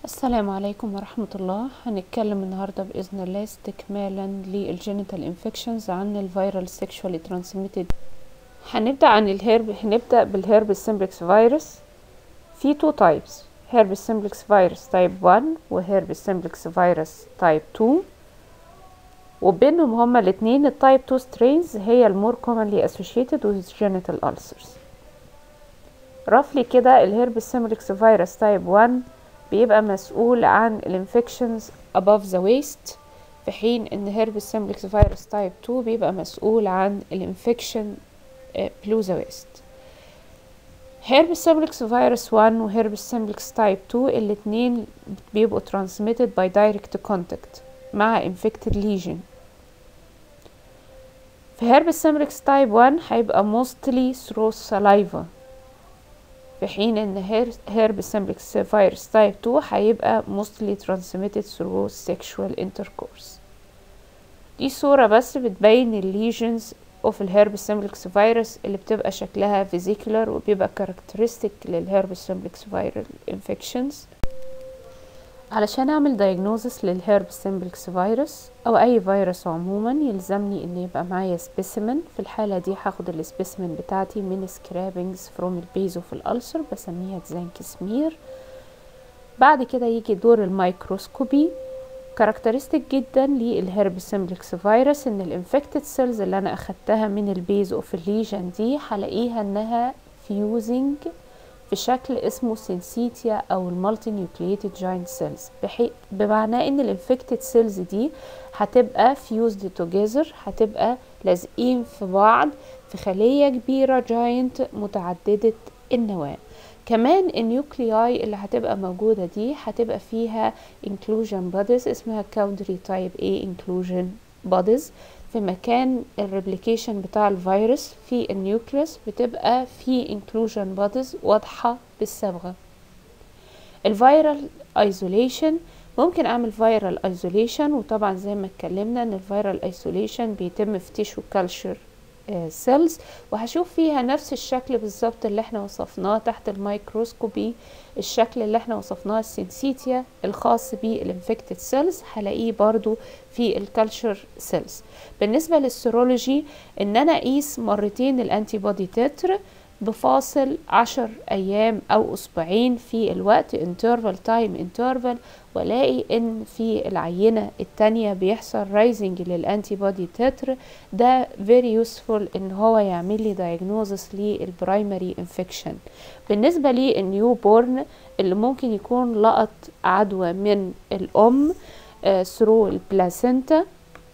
السلام عليكم ورحمة الله هنتكلم النهاردة بإذن الله استكمالا للجينيتال انفكشنز عن الفيرال سيكشوالي ترانسميتد هنبدأ عن الهرب هنبدأ بالهرب سيمبلكس فيروس في تو تايبس هرب سيمبلكس فيروس تايب 1 وهرب سيمبلكس فيروس تايب 2 وبينهم هما الاتنين التايب 2 سترينز هي المور commonly associated with genital ulcers رفلي كده الهرب سيمبلكس فيروس تايب 1 بيبقى مسؤول عن الانفكشنز above the waist في حين ان هرب سيمبلكس فيروس تايب 2 بيبقى مسؤول عن الانفكشن below the waist هرب سيمبلكس فيروس 1 وهرب سيمبلكس تايب 2 الاتنين بيبقوا transmitted by direct contact مع infected lesion في هرب سيمبلكس تايب 1 هيبقى mostly through saliva في حين ان هرب سيمبلكس فيروس تايب 2 هيبقى mostly transmitted through sexual intercourse دي صورة بس بتبين الليجنز اوف الهرب سيمبلكس فيروس اللي بتبقى شكلها فيزيكولار وبيبقى كاركترستيك للهرب سيمبلكس فيرال انفكشنز علشان اعمل دايجنوزس للهرب سيمبلكس فيروس او اي فيروس عموما يلزمني ان يبقى معايا سبيسيمن في الحالة دي هاخد السبيسيمن بتاعتي من سكرابنجز فروم البيز اوف الالسر بسميها زنك سمير بعد كده يجي دور الميكروسكوبي كاركترستيك جدا للهرب سيمبلكس فيروس ان الانفكتد سيلز اللي انا اخدتها من البيز اوف الليجن دي هلاقيها انها فيوزنج في شكل اسمه سينسيتيا او المالتي نيوكلييتد جاينت سيلز بمعنى ان الانفكتد سيلز دي هتبقى فيوزد توجذر هتبقى لازقين في بعض في خلية كبيرة جاينت متعددة النواة كمان النيوكلياي اللي هتبقى موجودة دي هتبقى فيها inclusion bodies اسمها كاودري تايب A inclusion bodies في مكان الريبليكيشن بتاع الفيروس في النيوكليوس بتبقى في inclusion bodies واضحة بالصبغة الفيرال ايزوليشن ممكن اعمل فيرال ايزوليشن وطبعا زي ما اتكلمنا ان الفيرال ايزوليشن بيتم في تيشو كالتشر سيلز وهشوف فيها نفس الشكل بالظبط اللي احنا وصفناه تحت الميكروسكوبي الشكل اللي احنا وصفناه السينسيتيا الخاص بالانفكتد سيلز هلاقيه برضو في الكالتشر سيلز بالنسبة للسيرولوجي ان انا اقيس مرتين الانتي بودي تتر بفاصل عشر ايام او اسبوعين في الوقت انترفال تايم انترفال والاقي ان في العينه التانية بيحصل رايزنج للانتي بودي تتر ده فيري يوسفول ان هو يعمل لي دايجنوزس للبرايمري انفكشن بالنسبه للنيو بورن اللي ممكن يكون لقط عدوى من الام ثرو البلاسينتا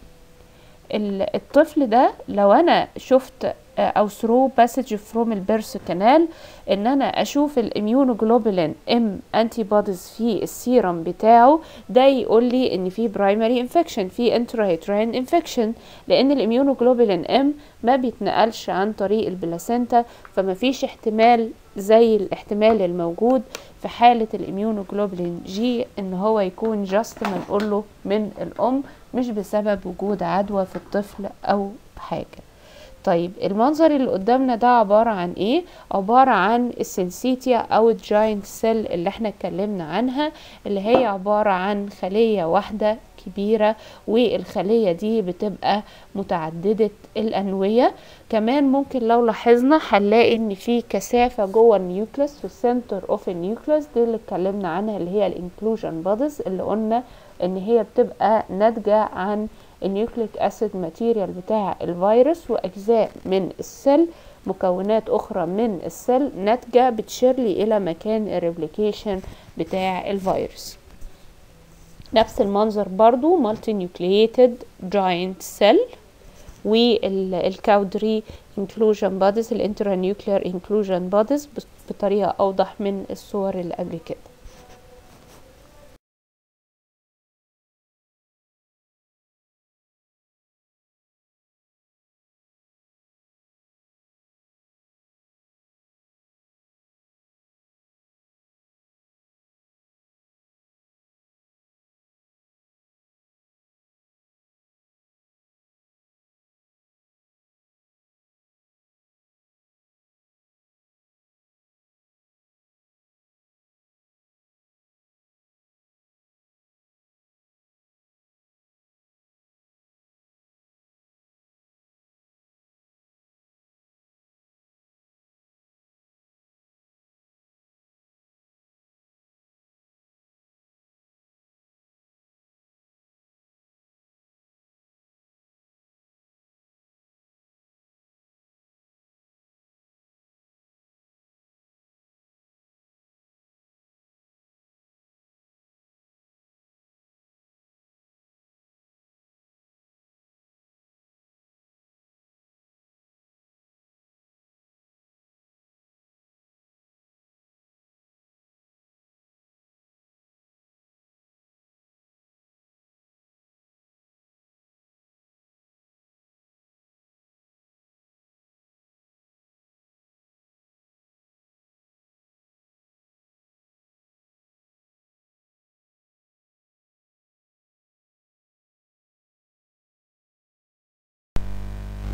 الطفل ده لو انا شفت او ثرو باسج فروم البيرس كانال ان انا اشوف الاميونوجلوبولين ام انتي بوديز في السيرم بتاعه ده يقول لي ان في برايمري انفكشن في انتراهيترين انفكشن لان الاميونوجلوبولين ام ما بيتنقلش عن طريق البلاسينتا فما فيش احتمال زي الاحتمال الموجود في حالة الاميونوجلوبولين جي ان هو يكون جاست منقول له من الام مش بسبب وجود عدوى في الطفل او حاجه طيب المنظر اللي قدامنا ده عبارة عن ايه عبارة عن السنسيتيا او الجاينت سيل اللي احنا اتكلمنا عنها اللي هي عبارة عن خلية واحدة كبيرة والخلية دي بتبقى متعددة الأنوية كمان ممكن لو لاحظنا هنلاقي ان في كثافة جوه النيوكليس في السنتر اوف النيوكليس دي اللي اتكلمنا عنها اللي هي الانكلوجن بوديز اللي قلنا ان هي بتبقى ناتجة عن النيوكليك اسيد ماتيريال بتاع الفيروس واجزاء من السيل مكونات اخرى من السيل ناتجة بتشير لي الى مكان الريبليكيشن بتاع الفيروس نفس المنظر برضو مالتي نيوكلييتد جاينت سيل والكاودري انكلوجن بوديز الانترانيوكلير انكلوجن بوديز بطريقة اوضح من الصور اللي قبل كده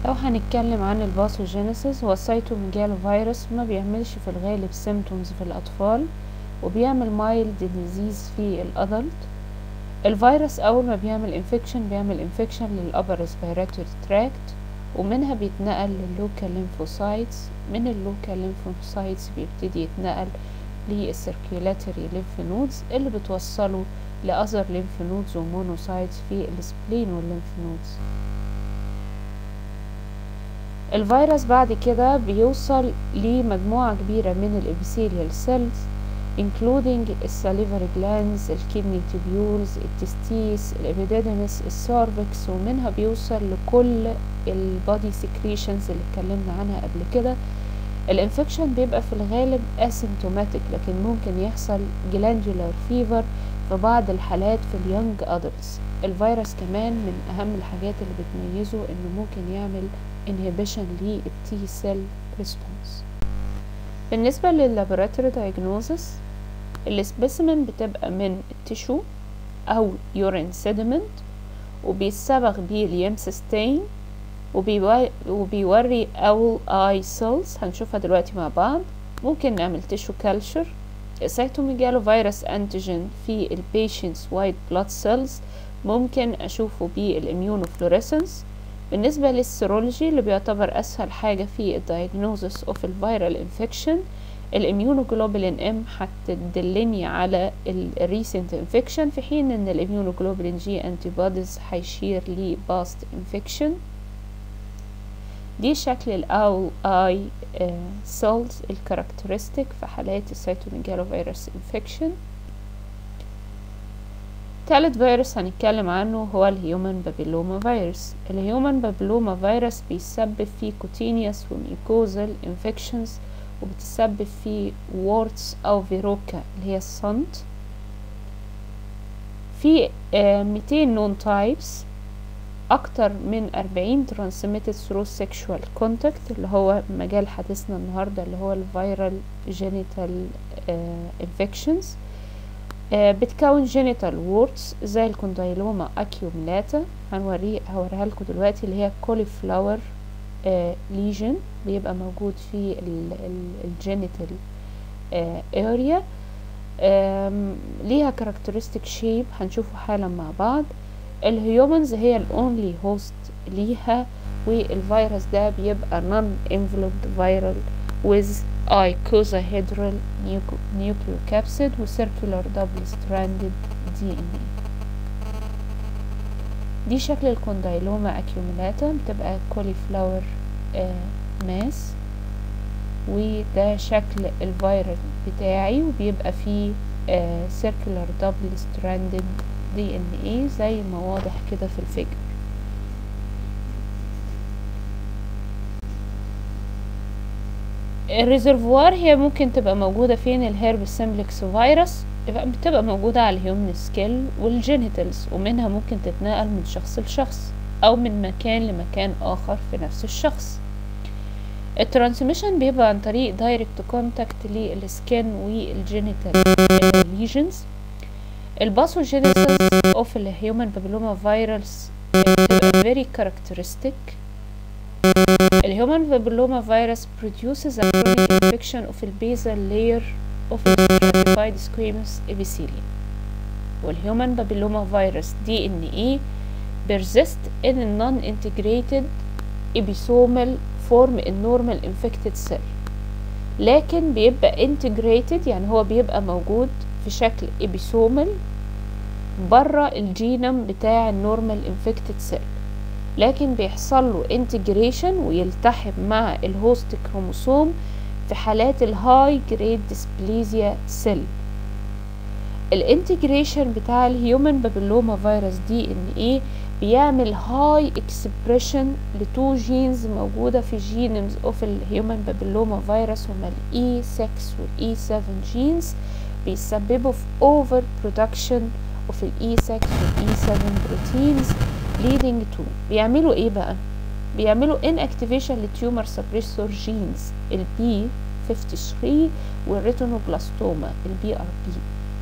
لو هنتكلم عن الباثوجينيسيس هو السيتوميجالو فيروس ما بيعملش في الغالب سيمتومز في الأطفال وبيعمل مايلد ديزيز في الأدلت الفيروس أول ما بيعمل انفكشن بيعمل انفكشن للأبر ريسبيراتوري تراكت ومنها بيتنقل لللوكال ليمفوسايتس من اللوكال ليمفوسايتس بيبتدي يتنقل للسيركيولاتري ليمف نودز اللي بتوصله لأذر ليمف نودز ومونوسايتس في السبلين والليمف نودز الفيروس بعد كده بيوصل لمجموعة كبيرة من الابيثيليال سيلز including الساليفري glands الكدني tubules التستيس الابيديدمس السارفكس ومنها بيوصل لكل البادي secretions اللي اتكلمنا عنها قبل كده الانفكشن بيبقى في الغالب asymptomatic لكن ممكن يحصل glandular fever في بعض الحالات في اليونج adults الفيروس كمان من اهم الحاجات اللي بتميزه انه ممكن يعمل inhibition للتي سيل ريسبونس بالنسبة لللابوراتوري دايجنوزس السبيسمن بتبقى من التشو أو يورين سيدمنت وبيتصبغ بيه اليمس ستين وبيوري أول اي سيلز هنشوفها دلوقتي مع بعض ممكن نعمل تشو كالشر السيتوميجالو فيروس انتيجين في البيشنتس وايت بلاد سيلز ممكن اشوفه بالاميونوفلوريسنس بالنسبة للسيرولوجي اللي بيعتبر أسهل حاجة في الدايجنوزس اوف الفيرال انفكشن الاميونوجلوبولين ام هتدلني على الريسنت انفكشن في حين ان الاميونوجلوبولين جي انتي بوديز هيشير لباست انفكشن دي شكل الاول اي سيلز الكاركترستيك في حالات السيتوميجالو فيروس انفكشن تالت فيروس هنتكلم عنه هو الهيومن بابيلوما فيروس الهيومن بابيلوما فيروس بيسبب في كوتينيوس وميكوزال انفكشنز وبتسبب في وورتس او فيروكا اللي هي الصنت في آه 200 نون تايبس اكتر من 40 transmitted through sexual contact اللي هو مجال حديثنا النهارده اللي هو الفيرال جينيتال انفكشنز بتكون جينيتال وورتس زي الكوندايلوما اكيوملاتا هنوريه هوريها لكم دلوقتي اللي هي كوليفلاور ليجن بيبقى موجود في الجينيتال اريا ليها كاركترستيك شيب هنشوفه حالا مع بعض الهيومنز هي الاونلي هوست ليها والفيروس ده بيبقى non enveloped viral with icosahedral nucleocapsid و circular double stranded DNA دي شكل الكوندايلوما اكيوميلاتا بتبقى كوليفلاور آه ماس وده شكل الفيروس بتاعي وبيبقى فيه آه circular double stranded دي ان ايه زي ما واضح كده في الفيجر الريزرفوار هي ممكن تبقى موجودة فين الهيرب سيمبلكس فيروس بتبقى موجودة على الهيومن سكيل والجينيتالز ومنها ممكن تتنقل من شخص لشخص أو من مكان لمكان آخر في نفس الشخص الترانسميشن بيبقى عن طريق دايركت كونتاكت للسكين والجينيتال ليجنز الباثوجينيسيس اوف الهيومن بابيلوما فيروس بتبقى very characteristic الهيومن بابيلوما فيروس produces a chronic infection of the basal layer of the stratified squamous epithelium والهيومن بابيلوما فيروس دي ان ايه persist in a non-integrated episomal form in normal infected cell لكن بيبقى integrated يعني هو بيبقى موجود في شكل episomal بره الجينوم بتاع النورمال انفكتد سيل لكن بيحصل له انتجريشن ويلتحم مع الهوست كروموسوم في حالات الهاي جريد ديسبليزيا سيل الانتجريشن بتاع الهيومن بابيلوما فيروس دي ان ايه بيعمل هاي اكسبريشن لتو جينز موجودة في جينومز اوف الهيومن بابيلوما فيروس هما الاي 6 والاي 7 جينز بيسببوا في اوفر برودكشن اوف الاي 6 والاي 7 بروتينز leading to بيعملوا ايه بقى بيعملوا inactivation للتيومر سبريسور جينز البي 53 والريتينوبلاستوما البي ار بي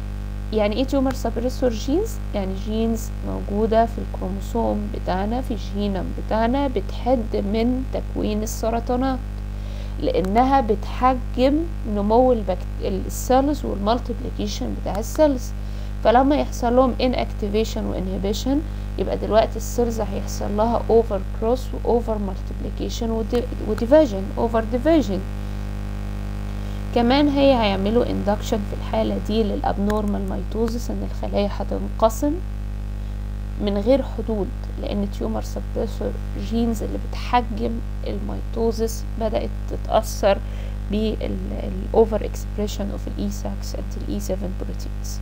يعني ايه تيومر سبريسور جينز يعني جينز موجودة في الكروموسوم بتاعنا في الجينوم بتاعنا بتحد من تكوين السرطانات لانها بتحجم نمو البكت... السيلز والمالتيبليكيشن بتاع السيلز فلما يحصل لهم inactivation وانهبيشن يبقى دلوقتي السيلز هيحصل لها اوفر كروس واوفر مالتيبليكيشن وديفيجن اوفر ديفيجن كمان هي هيعملوا اندكشن في الحالة دي للابنورمال ميتوزس ان الخلايا هتنقسم من غير حدود لان تيومر سبريسور جينز اللي بتحجم الميتوزس بدأت تتأثر بالاوفر اكسبريشن اوف الاي 6 and الاي 7 بروتينز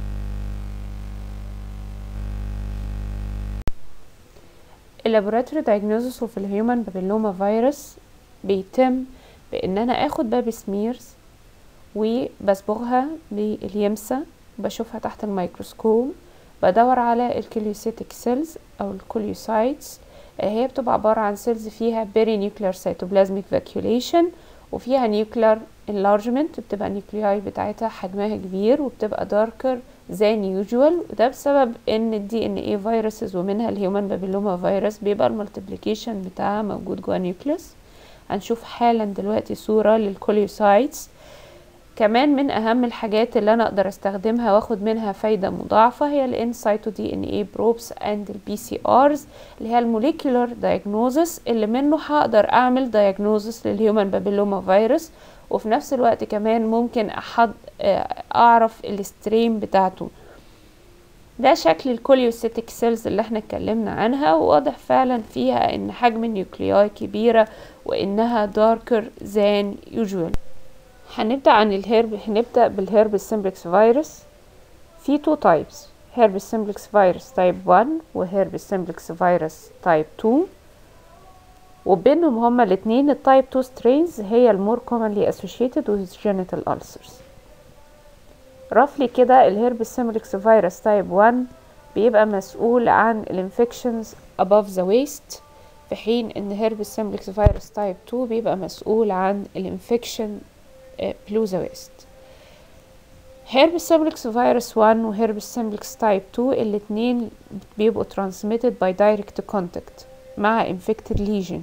اللابوراتوري diagnosis اوف الهيومن بابيلوما فيروس بيتم بان انا اخد باب سميرز وبصبغها باليمسة بشوفها تحت الميكروسكوب بدور على الكليوسيتك سيلز او الكوليوسايتس هي بتبقى عبارة عن سيلز فيها بيري نيوكلير سيتوبلازميك فاكيوليشن وفيها نيوكلير انلارجمنت بتبقى النيوكلياي بتاعتها حجمها كبير وبتبقى داركر زان يوجوال وده بسبب ان الدي ان اي فيروسز ومنها الهيومن بابيلوما فيروس بيبقى المالتيبليكيشن بتاعها موجود جوا نيوكليوس هنشوف حالا دلوقتي صورة للكوليوسايتس كمان من اهم الحاجات اللي انا اقدر استخدمها واخد منها فايدة مضاعفة هي الانسايتو دي ان اي بروبس اند البي سي ارز اللي هي الموليكولار دايجنوزس اللي منه هقدر اعمل دايجنوزس للهيومن بابيلوما فيروس وفي نفس الوقت كمان ممكن احد اعرف الستريم بتاعته ده شكل الكوليوسيتك سيلز اللي احنا اتكلمنا عنها وواضح فعلا فيها ان حجم النيوكلياي كبيرة وانها داركر زان يوجوال هنبدأ عن الهرب هنبدأ بالهرب سيمبلكس فيروس في تو تايبس هرب سيمبلكس فيروس تايب 1 وهرب سيمبلكس فيروس تايب 2 وبينهم هما الاتنين التايب 2 سترينز هي المور commonly associated with genital ulcers رفلي كده الهرب سيمبلكس فيروس تايب 1 بيبقى مسؤول عن الانفكشنز above the waist في حين ان هرب سيمبلكس فيروس تايب 2 بيبقى مسؤول عن الانفكشن below the waist هرب سيمبلكس فيروس 1 وهرب سيمبلكس تايب 2 الاتنين بيبقوا transmitted by direct contact مع infected lesion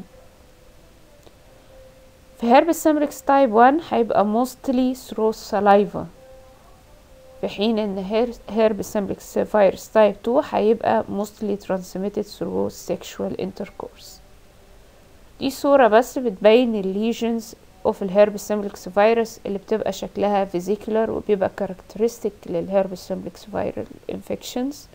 في هرب سيمبلكس تايب 1 هيبقى mostly through saliva في حين ان هرب سيمبلكس فيروس تايب 2 هيبقى mostly transmitted through sexual intercourse دي صورة بس بتبين الليجنز اوف الهرب سيمبلكس فيروس اللي بتبقى شكلها فيزيكولار وبيبقى كاركترستيك للهرب سيمبلكس فيرال انفكشنز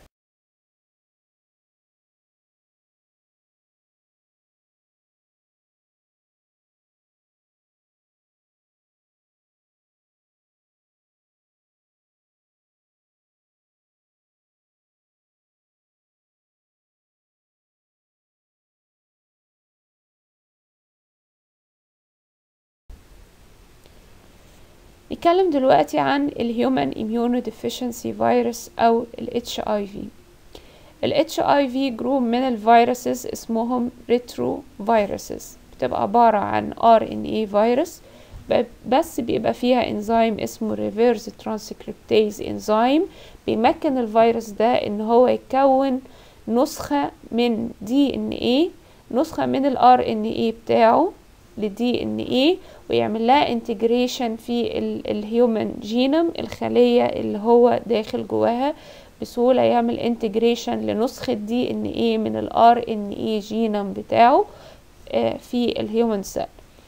نتكلم دلوقتي عن الهيومن immunodeficiency فيروس او ال HIV ال HIV جروب من الفيروسز اسمهم ريترو فيروسز بتبقى عبارة عن RNA فيروس بس بيبقى فيها انزيم اسمه reverse transcriptase انزيم بيمكن الفيروس ده ان هو يكون نسخة من دي ان ايه نسخة من ال RNA بتاعه للدي ان ايه ويعمل لها انتجريشن في الهيومن جينوم الخلية اللي هو داخل جواها بسهولة يعمل انتجريشن لنسخة دي ان ايه من الار ان ايه جينوم بتاعه في الهيومن سيل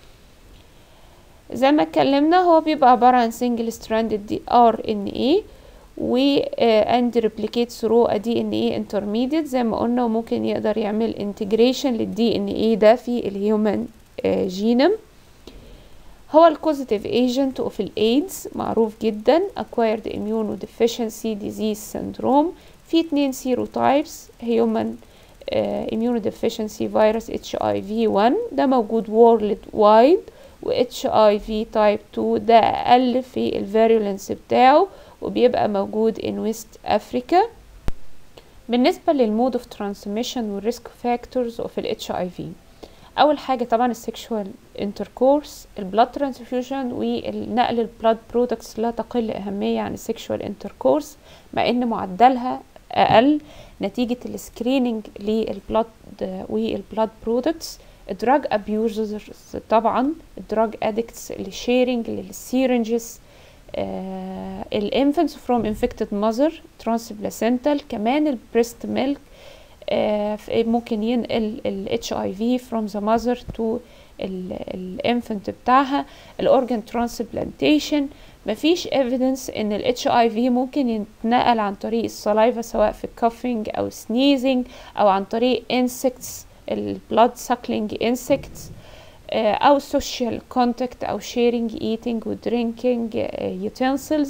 زي ما اتكلمنا هو بيبقى عبارة عن سنجل ستراندد دي ار ان ايه و اند ريبليكيت ثرو ا دي ان ايه انترميديت زي ما قلنا وممكن يقدر يعمل انتجريشن للدي ان ايه ده في الهيومن جينوم هو الكوزيتيف ايجنت اوف الايدز معروف جدا acquired immunodeficiency disease syndrome في اتنين سيروتايبس هيومن immunodeficiency virus HIV 1 ده موجود world wide و HIV type 2 ده اقل في الفيرولنس بتاعه وبيبقى موجود in ويست افريكا بالنسبة للمود اوف ترانسميشن والريسك فاكتورز اوف ال HIV اول حاجه طبعا السكشوال انتركورس البلاد ترانسفيوجن والنقل البلاد برودكتس لا تقل اهميه عن السكشوال انتركورس مع ان معدلها اقل نتيجه السكريننج للبلاد والبلاد برودكتس الدراج ابيوزرز طبعا الدراج ادكتس الشيرنج للسيرنجز الانفنتس فروم انفكتد ماذر ترانس بلاسنتال كمان البريست ميلك ممكن ينقل ال HIV from the mother to الانفنت بتاعها الاورجن ترانسبلانتيشن مفيش evidence ان ال HIV ممكن يتنقل عن طريق السلايفا سواء في الكافينج او sneezing او عن طريق insects البلاد suckling insects او social contact او sharing eating و drinking utensils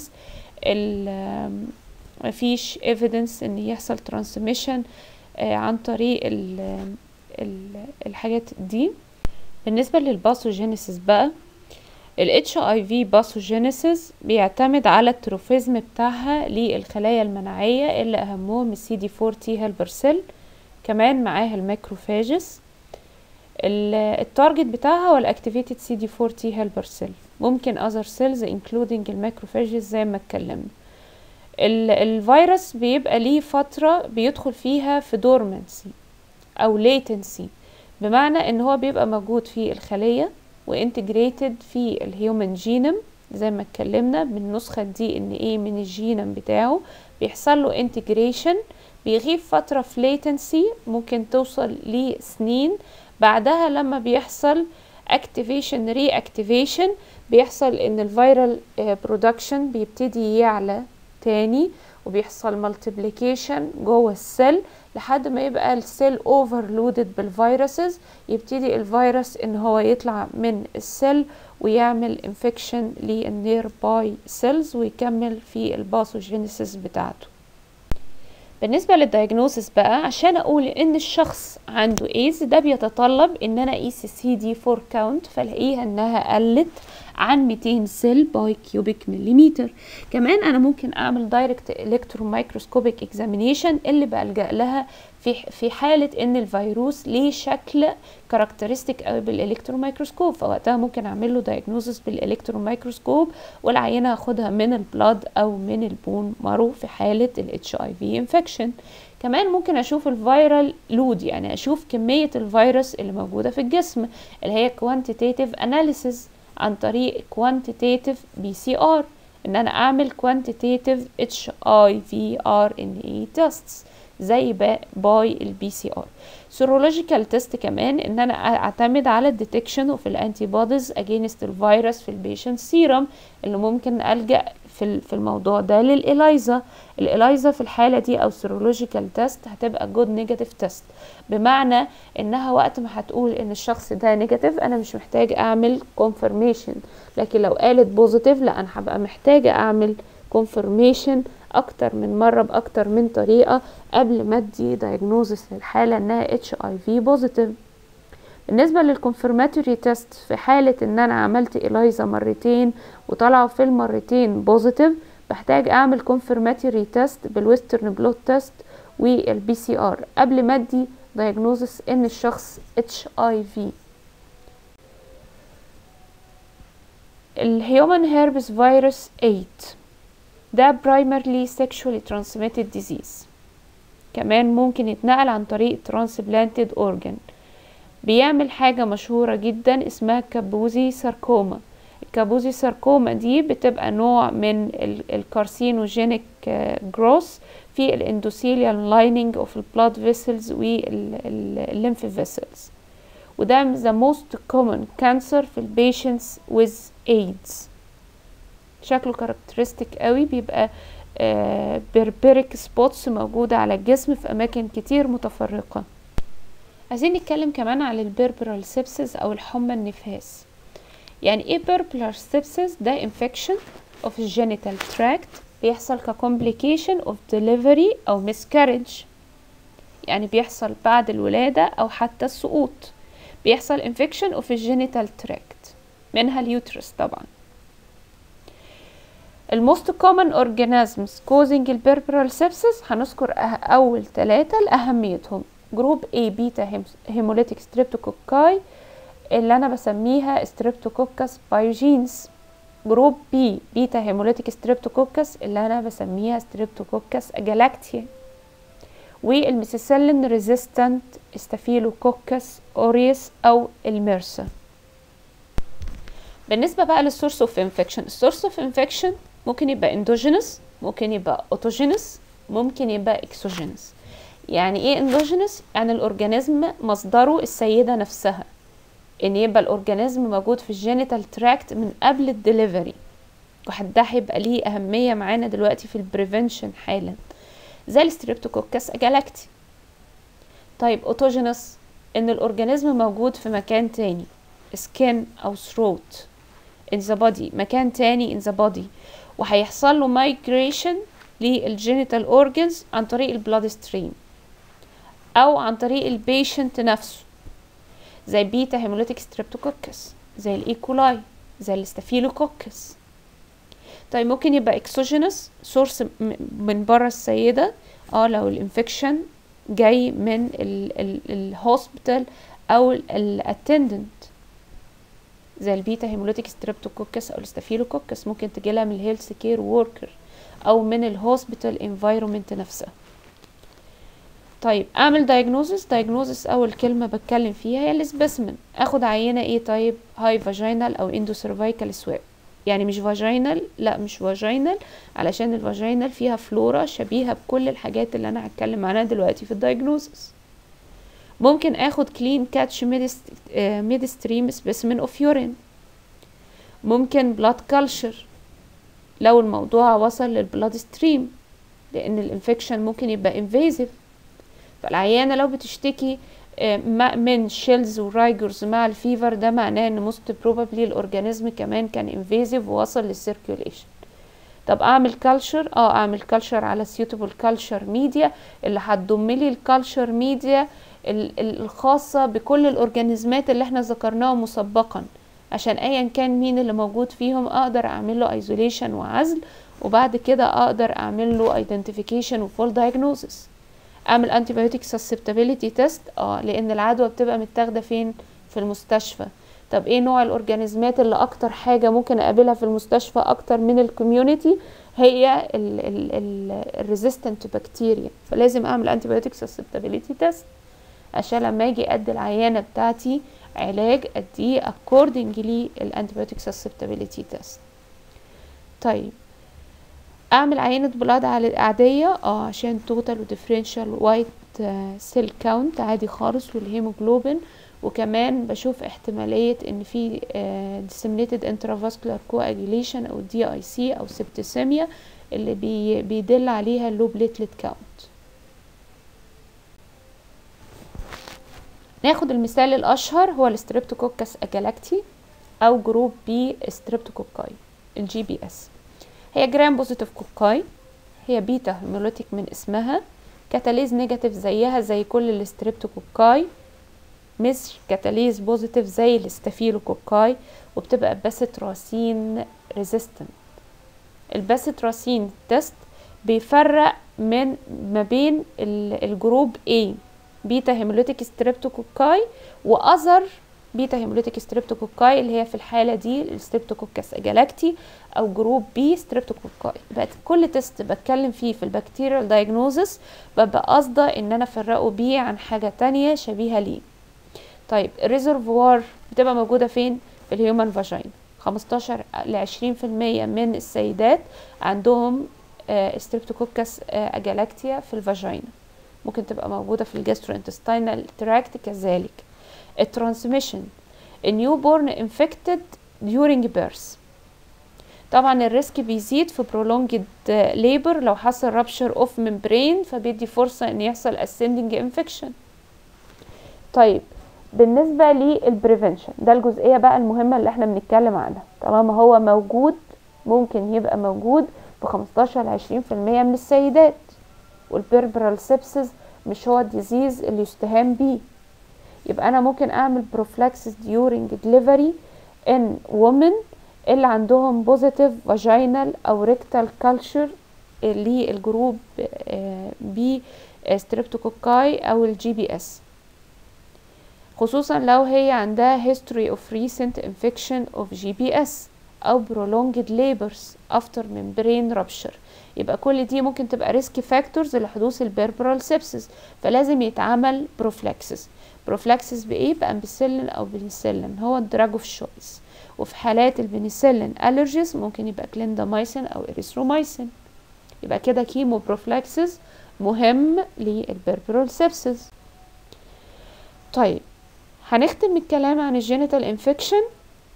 مفيش evidence ان يحصل transmission عن طريق ال ال الحاجات دي بالنسبة للباثوجينيسيس بقى ال HIV باثوجينيسيس بيعتمد على التروفيزم بتاعها للخلايا المناعية اللي أهمهم السي دي 4 تي هيلبر سيل كمان معاها الماكروفاجس التارجت بتاعها هو الاكتيفيتد سي دي 4 تي هيلبر سيل ممكن other cells including الماكروفاجس زي ما اتكلمنا الفيروس بيبقى ليه فترة بيدخل فيها في دورمنسي او ليتنسي بمعنى ان هو بيبقى موجود في الخلية وانتجريتد في الهيومن جينوم زي ما اتكلمنا من نسخة دي ان ايه من الجينوم بتاعه بيحصل له انتجريشن بيغيب فترة في ليتنسي ممكن توصل لسنين بعدها لما بيحصل اكتيفيشن ري اكتيفيشن بيحصل ان الفيرال برودكشن بيبتدي يعلى تاني وبيحصل مالتيبليكيشن جوه السيل لحد ما يبقى السيل اوفرلودد بالفيروسز يبتدي الفيروس ان هو يطلع من السيل ويعمل انفكشن للنير باي سيلز ويكمل في الباثوجينيسيس بتاعته بالنسبة للدايجنوسيس بقى عشان اقول ان الشخص عنده ايز ده بيتطلب ان انا اقيس السي دي 4 كاونت فلاقيها انها قلت عن 200 سيل باي كيوبيك مليمتر كمان انا ممكن اعمل دايركت الكترون مايكروسكوبيك اكزامينيشن اللي بلجا لها في في حاله ان الفيروس ليه شكل كاركترستيك قوي بالالكترون مايكروسكوب فوقتها ممكن اعمل له دايجنوزس بالالكترون مايكروسكوب والعينه هاخدها من البلاد او من البون مارو في حاله الاتش اي في انفكشن كمان ممكن اشوف الفيرال لود يعني اشوف كميه الفيروس اللي موجوده في الجسم اللي هي كوانتيتيف اناليسيز عن طريق quantitative PCR ان انا اعمل quantitative HIV RNA tests زي باي البي سي ار سيرولوجيكال تيست كمان ان انا اعتمد على الديتكشن اوف الانتي بوديز اجينست الفيروس في البيشنت سيرم اللي ممكن الجا في في الموضوع ده للإلايزا الإلايزا في الحالة دي أو سيرولوجيكال تيست هتبقى جود نيجاتيف تيست بمعنى إنها وقت ما هتقول إن الشخص ده نيجاتيف أنا مش محتاج أعمل كونفرميشن لكن لو قالت بوزيتيف لا أنا هبقى محتاجة أعمل كونفرميشن أكتر من مرة بأكتر من طريقة قبل ما أدي دايجنوزس للحالة إنها اتش اي في بوزيتيف بالنسبة للكونفرماتوري تيست في حالة ان انا عملت إلايزا مرتين وطلعوا في المرتين بوزيتيف بحتاج اعمل كونفرماتوري تيست بالويسترن بلوت تيست والبي سي ار قبل ما ادي دايجنوزس ان الشخص اتش اي في الهيومن هيربس فيروس 8 ده primarily sexually transmitted disease كمان ممكن يتنقل عن طريق transplanted organ بيعمل حاجة مشهورة جدا اسمها كابوزي ساركوما الكابوزي ساركوما دي بتبقى نوع من الكارسينوجينيك جروس في الاندوثيليال لايننج اوف البلاد فيسلز والليمف فيسلز وده the most common cancer في البيشنتس with AIDS شكله كاركترستيك قوي بيبقى بربريك سبوتس موجودة على الجسم في أماكن كتير متفرقة عايزين نتكلم كمان على البيربرال سيبسس او الحمى النفاس يعني ايه بيربرال سيبسس ده infection of genital tract بيحصل ككومبليكيشن of delivery او miscarriage يعني بيحصل بعد الولادة او حتى السقوط بيحصل infection of genital tract منها اليوترس طبعا الموست common organisms causing البيربرال sepsis هنذكر أول ثلاثة لأهميتهم جروب A بيتا هيموليتيك ستريبتوكوكاي اللي انا بسميها ستريبتوكوكس بايوجينز جروب B بيتا هيموليتيك ستريبتوكوكس اللي انا بسميها ستريبتوكوكس اجالاكتيا والميسيسيلين ريزيستنت استافيلوكوكس اوريس او الميرسا بالنسبة بقى للسورس اوف انفكشن السورس اوف انفكشن ممكن يبقى اندوجينس ممكن يبقى اوتوجينس ممكن يبقى اكسوجينس يعني ايه اندوجينس يعني الاورجانيزم مصدره السيدة نفسها ان يبقى الاورجانيزم موجود في الجينيتال تراكت من قبل الدليفري وده هيبقى ليه اهمية معانا دلوقتي في البريفنشن حالا زي الستريبتوكوكس اجالاكتي طيب اوتوجينس ان الاورجانيزم موجود في مكان تاني سكين او ثروت in the body مكان تاني in the body وهيحصل له migration للجينيتال اورجنز عن طريق البلاد ستريم او عن طريق البيشنت نفسه زي بيتا هيموليتيك ستريبتوكوكس زي الايكولاي زي الاستافيلوكوكس طيب ممكن يبقى اكسوجينس سورس من بره السيدة اه لو الانفكشن جاي من الهوسبيتال او الاتندنت زي البيتا هيموليتيك ستريبتوكوكس او الاستافيلوكوكس ممكن تجيلها من الهيلث كير ووركر او من الهوسبيتال انفايرومنت نفسها طيب اعمل دايجنوزس دايجنوزس اول كلمه بتكلم فيها هي السبيسمن اخد عينه ايه طيب هاي فاجينال او اندو سيرفايكال سواب يعني مش فاجينال لا مش فاجينال علشان الفاجينال فيها فلورا شبيهه بكل الحاجات اللي انا هتكلم عنها دلوقتي في الدايجنوزس ممكن اخد كلين كاتش ميد ستريم سبيسمن اوف يورين ممكن بلاد كلشر لو الموضوع وصل للبلاد ستريم لان الانفكشن ممكن يبقى انفيزيف فالعيانة لو بتشتكي من شيلز ورايجرز مع الفيفر ده معناه ان موست بروبابلي الاورجانيزم كمان كان انفيزيف ووصل للسيركيوليشن طب اعمل كلشر اه اعمل كلشر على سيوتابل كلشر ميديا اللي هتضم لي الكلشر ميديا الخاصة بكل الاورجانيزمات اللي احنا ذكرناها مسبقا عشان ايا كان مين اللي موجود فيهم اقدر اعمل له ايزوليشن وعزل وبعد كده اقدر اعمل له ايدنتيفيكيشن وفول دايجنوزس اعمل انتيبيوتيك سسبتابيليتي تيست اه لان العدوى بتبقى متاخده فين في المستشفى طب ايه نوع الاورجانيزمات اللي اكتر حاجه ممكن اقابلها في المستشفى اكتر من الكوميونتي هي الريزيستنت بكتيريا فلازم اعمل انتيبيوتيك سسبتابيليتي تيست عشان لما اجي ادي العيانه بتاعتي علاج اديه accordingly الانتيبيوتيك سسبتابيليتي تيست طيب اعمل عينة بلاد عادية اه عشان توتال وديفرنشال وايت سيل كاونت عادي خالص والهيموجلوبين وكمان بشوف احتمالية ان في disseminated intravascular coagulation او دي اي سي او سبتسيميا اللي بي بيدل عليها اللو بليتلت كاونت ناخد المثال الاشهر هو الستريبتوكوكس اجالاكتي او جروب بي ستريبتوكوكاي الجي بي اس هي جرام بوزيتيف كوكاي هي بيتا هيموليتيك من اسمها كاتاليز نيجاتيف زيها زي كل الستريبتوكوكاي مش كاتاليز بوزيتيف زي الاستافيلوكوكاي وبتبقى باسيتراسين ريزيستنت الباسيتراسين تيست بيفرق من ما بين الجروب A بيتا هيموليتيك ستريبتوكوكاي واذر بيتا هيموليتيك ستريبتوكوكاي اللي هي في الحالة دي الستريبتوكوكس اجالاكتي او جروب بي ستريبتوكوكاي بقت كل تيست بتكلم فيه في البكتيريال دايجنوزس ببقى قاصدة ان انا افرقه بيه عن حاجة تانية شبيهة ليه طيب الريزرفوار بتبقى موجودة فين في الهيومن فاجين 15 ل 20% من السيدات عندهم ستريبتوكوكس اجالاكتيا في الفاجينا ممكن تبقى موجودة في الجاستروانتستينال تراكت كذلك الترانسميشن النيو بورن انفكتد during birth طبعا الريسك بيزيد في prolonged labor لو حصل rupture of membrane فبيدي فرصة ان يحصل ascending infection طيب بالنسبة للبريفنشن ده الجزئية بقى المهمة اللي احنا بنتكلم عنها طالما هو موجود ممكن يبقى موجود في 15 ل 20% من السيدات والبيربرال سيبسز مش هو الديزيز اللي يستهان بيه يبقى انا ممكن اعمل prophylaxis during delivery in women اللي عندهم positive vaginal او rectal culture للجروب بي ستريبتوكوكاي او الجي بي اس خصوصا لو هي عندها history of recent infection of GBS أو prolonged labors after membrane rupture يبقى كل دي ممكن تبقى risk factors لحدوث البربرال sepsis فلازم يتعمل prophylaxis prophylaxis بإيه؟ بأمبسلين أو بنسلين هو الدراج اوف شويس وفي حالات البنسلين allergies ممكن يبقى كليندامايسين أو إريثرومايسين يبقى كده كيمو prophylaxis مهم للبربرال sepsis طيب هنختم الكلام عن الجينيتال انفكشن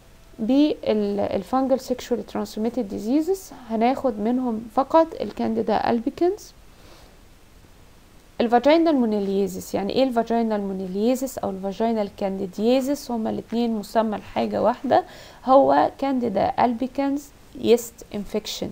بالفانجل سيكشوال ترانسميتد ديزيزز هناخد منهم فقط الكانديدا البيكنز الفاجينال مونيليزيس يعني ايه الفاجينال مونيليزيس او الفاجينال كانديديزيس هما الاثنين مسمى لحاجه واحده هو كانديدا البيكنز يست انفكشن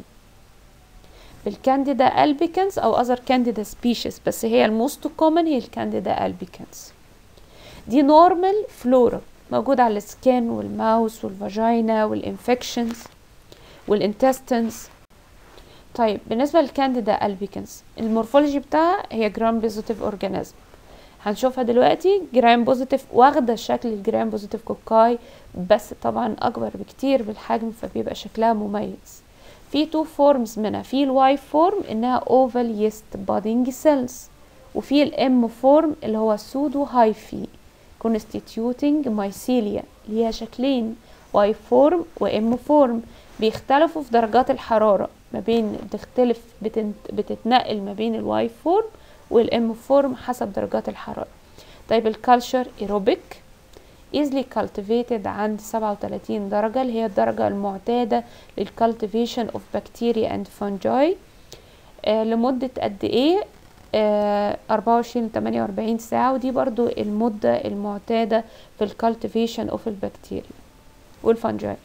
بالكانديدا البيكنز او اذر كانديدا سبيشيز بس هي الموست كومن هي الكانديدا البيكنز دي نورمال فلورا موجود على السكين والماوس والفاجينا والانفكشنز والانتستنز طيب بالنسبه للكانديدا البيكنز المورفولوجي بتاعها هي جرام بوزيتيف اورجانيزم هنشوفها دلوقتي جرام بوزيتيف واخده شكل الجرام بوزيتيف كوكاي بس طبعا اكبر بكتير بالحجم فبيبقى شكلها مميز في تو فورمز منها في الواي فورم انها اوفال يست بادينج سيلز وفي الام فورم اللي هو سودو هايفي constituting mycelia ليها شكلين Y فورم و M فورم بيختلفوا في درجات الحرارة ما بين بتختلف بتنت بتتنقل ما بين الواي فورم والام فورم حسب درجات الحرارة طيب الكالتشر ايروبيك easily cultivated عند 37 درجة اللي هي الدرجة المعتادة للcultivation of bacteria and fungi آه لمدة قد ايه أربعة وعشرين لتمانية وأربعين ساعة ودي برضو المدة المعتادة في الكالتيفيشن اوف البكتيريا والفنجاي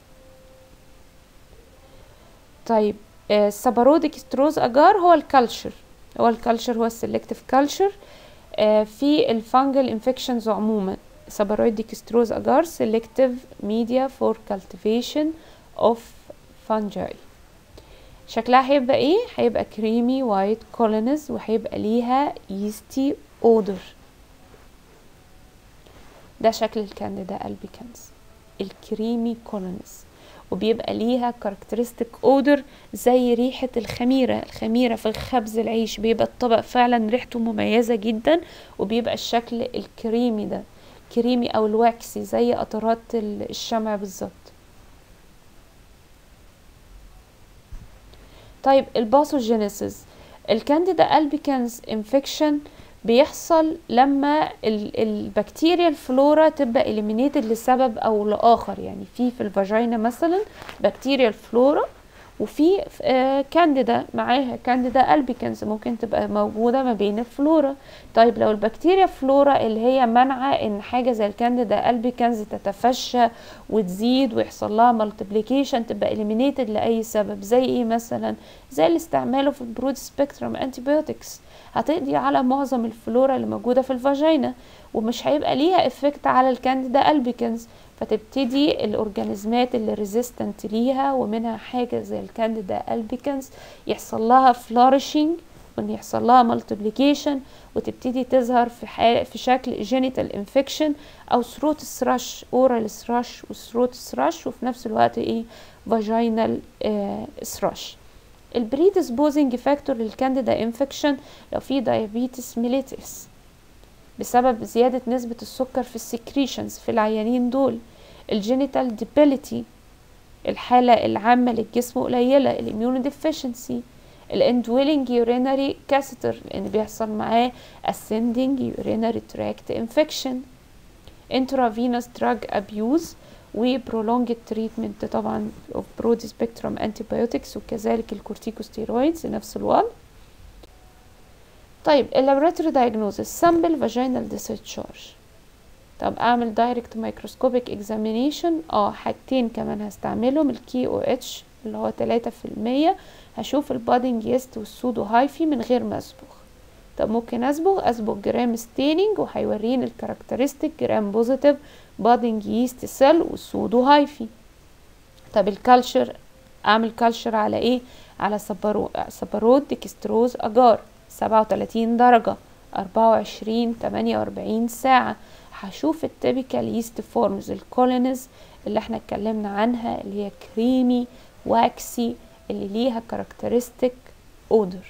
طيب السباروديك ستروز اجار هو الكالتشر هو الكالتشر هو السلكتيف كالتشر في الفانجل انفكشنز عموما سبارويديك ستروز اجار سيلكتيف ميديا فور cultivation اوف fungi شكلها هيبقى ايه هيبقى كريمي وايت كولونز وهيبقى ليها يستي اودر ده شكل الكانديدا البيكنز الكريمي كولونز وبيبقى ليها كاركترستيك اودر زي ريحة الخميرة الخميرة في الخبز العيش بيبقى الطبق فعلا ريحته مميزة جدا وبيبقى الشكل الكريمي ده كريمي او الواكسي زي قطرات الشمع بالظبط طيب الباثوجينيسيس الكانديدا البيكنز انفكشن بيحصل لما البكتيريا الفلورا تبقى اليمينيتد لسبب او لاخر يعني في في الفاجينا مثلا بكتيريا الفلورا وفي آه كانديدا معاها كانديدا البيكنز ممكن تبقى موجوده ما بين الفلورا طيب لو البكتيريا فلورا اللي هي منعه ان حاجه زي الكانديدا البيكنز تتفشى وتزيد ويحصل لها مالتيبليكيشن تبقى اليمينيتد لاي سبب زي ايه مثلا زي اللي استعماله في البرود سبيكترم انتيبيوتكس هتقضي على معظم الفلورا اللي موجوده في الفاجينا ومش هيبقى ليها افكت على الكانديدا البيكنز فتبتدي الاورجانيزمات اللي ريزيستنت ليها ومنها حاجه زي الكانديدا البيكنز يحصل لها فلورشنج وان يحصل لها مالتيبليكيشن وتبتدي تظهر في حال في شكل جينيتال انفكشن او ثروت ثراش اورال ثراش وثروت ثراش وفي نفس الوقت ايه فاجينال ثراش البريدسبوزنج فاكتور للكانديدا انفكشن لو في دايابيتس ميليتس بسبب زيادة نسبة السكر في السكريشنز في العيانين دول الجينيتال ديبيليتي الحالة العامة للجسم قليلة الاميون ديفيشنسي الاندويلنج يورينري كاستر لان بيحصل معاه ascending urinary tract infection intravenous drug abuse و prolonged treatment طبعا of broad spectrum antibiotics وكذلك الكورتيكوستيرويدز نفس الوضع طيب اللابراتوري دايجنوزس سامبل فاجينال ديسشارج طب اعمل دايركت مايكروسكوبيك اكزامينيشن اه حاجتين كمان هستعملهم الكي او اتش اللي هو تلاتة في المية هشوف البادنج يست والسودو هايفي من غير ما اصبغ طب ممكن اصبغ اصبغ جرام ستيننج وهيوريني الكاركترستيك جرام بوزيتيف بادنج يست سيل والسودو هايفي طب الكالتشر اعمل كالشر على ايه على سبرو سبرود ديكستروز اجار سبعة وتلاتين درجة أربعة وعشرين تمانية وأربعين ساعة هشوف التيبيكال يست فورمز الكولينز اللي احنا اتكلمنا عنها اللي هي كريمي واكسي اللي ليها كاركترستيك اودر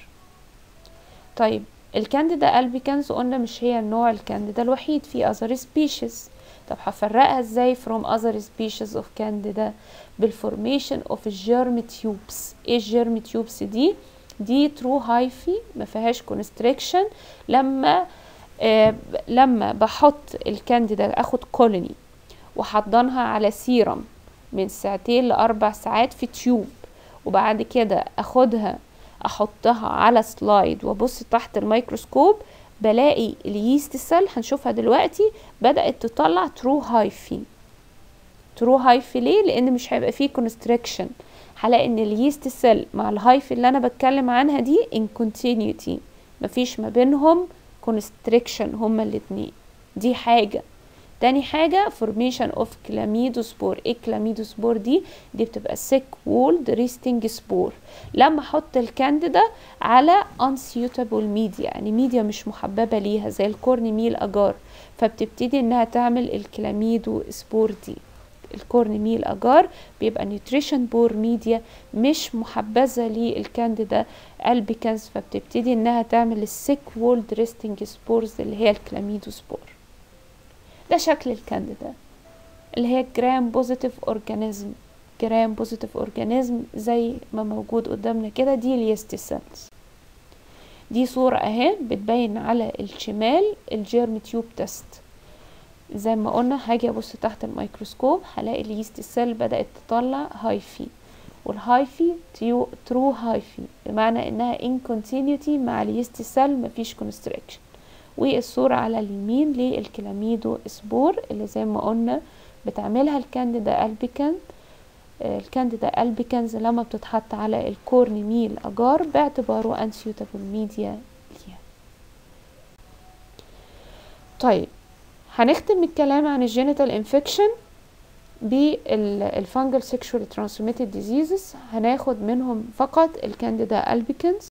طيب الكانديدا البيكانز قلنا مش هي النوع الكانديدا الوحيد في other species طب هفرقها ازاي from other species of candida بالفورميشن of germ tubes ايه الجيرم تيوبس دي دي ترو هايفي ما فيهاش كونستريكشن لما آه لما بحط الكانديدا اخد كولوني وحضنها على سيرم من ساعتين لاربع ساعات في تيوب وبعد كده اخدها احطها على سلايد وابص تحت الميكروسكوب بلاقي اليست سيل هنشوفها دلوقتي بدأت تطلع ترو هايفي ترو هايفي ليه لان مش هيبقى فيه كونستريكشن هلاقي ان اليست سيل مع الهايفي اللي انا بتكلم عنها دي ان كونتينيوتي مفيش ما بينهم كونستريكشن هما الاتنين دي حاجه تاني حاجة formation of chlamydospore ايه chlamydospore دي دي بتبقى sick walled resting spore لما احط الكانديدا على unsuitable media يعني ميديا مش محببة ليها زي الكورن ميل اجار فبتبتدي انها تعمل الكلاميدو سبور دي الكورن ميل اجار بيبقى نيوتريشن بور ميديا مش محبذة للكانديدا البيكنز فبتبتدي انها تعمل السيك وولد ريستنج سبورز اللي هي الكلاميدو سبور ده شكل الكانديدا اللي هي جرام بوزيتيف اورجانيزم جرام بوزيتيف اورجانيزم زي ما موجود قدامنا كده دي اليست سيلز دي صورة اهي بتبين على الشمال الجيرم تيوب تيست زي ما قلنا هاجي ابص تحت الميكروسكوب هلاقي اليست سيل بدأت تطلع هايفي والهايفي تيو ترو هايفي بمعنى انها ان كونتينيوتي مع اليست سيل مفيش كونستريكشن والصورة على اليمين للكلاميدو سبور اللي زي ما قلنا بتعملها الكانديدا البيكان الكانديدا البيكانز لما بتتحط على الكورن ميل اجار باعتباره انسيوتابل ميديا ليها طيب هنختم الكلام عن الجينيتال انفكشن بالفانجل سيكشوال ترانسميتد ديزيزز هناخد منهم فقط الكانديدا البيكنز